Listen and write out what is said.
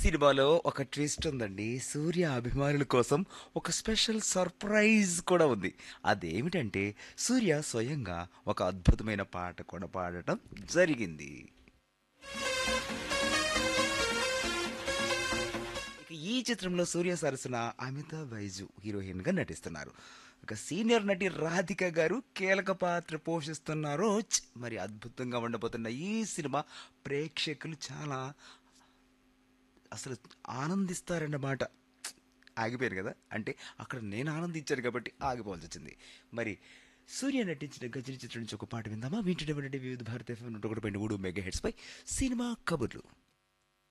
సినిమాలో ఒక ట్విస్ట్ ఉందండి సూర్య అభిమానుల కోసం ఒక స్పెషల్ సర్ప్రైజ్ కూడా ఉంది అదేమిటంటే సూర్య స్వయంగా ఒక అద్భుతమైన పాట కూడా పాడటం జరిగింది ఇక ఈ చిత్రంలో సూర్య సరసన అమితాబ్ బైజు హీరోయిన్ గా నటిస్తున్నారు ఇక సీనియర్ నటి రాధిక గారు కీలక పాత్ర పోషిస్తున్నారు ఛ్! మరి అద్భుతంగా ఉండబోతున్న ఈ సినిమా ప్రేక్షకులు చాలా అసలు ఆనందిస్తారన్నమాట ఆగిపోయారు కదా అంటే అక్కడ నేను ఆనందించాను కాబట్టి ఆగిపోవాల్సి వచ్చింది మరి సూర్య నటించిన గజని చిత్రం నుంచి ఒక పాట విందామా వింటున్నటువంటి వివిధ భారత ఎఫ్ఎం నూట ఒకటి పాయింట్ మూడు మెగా హెడ్స్ పై సినిమా కబుర్లు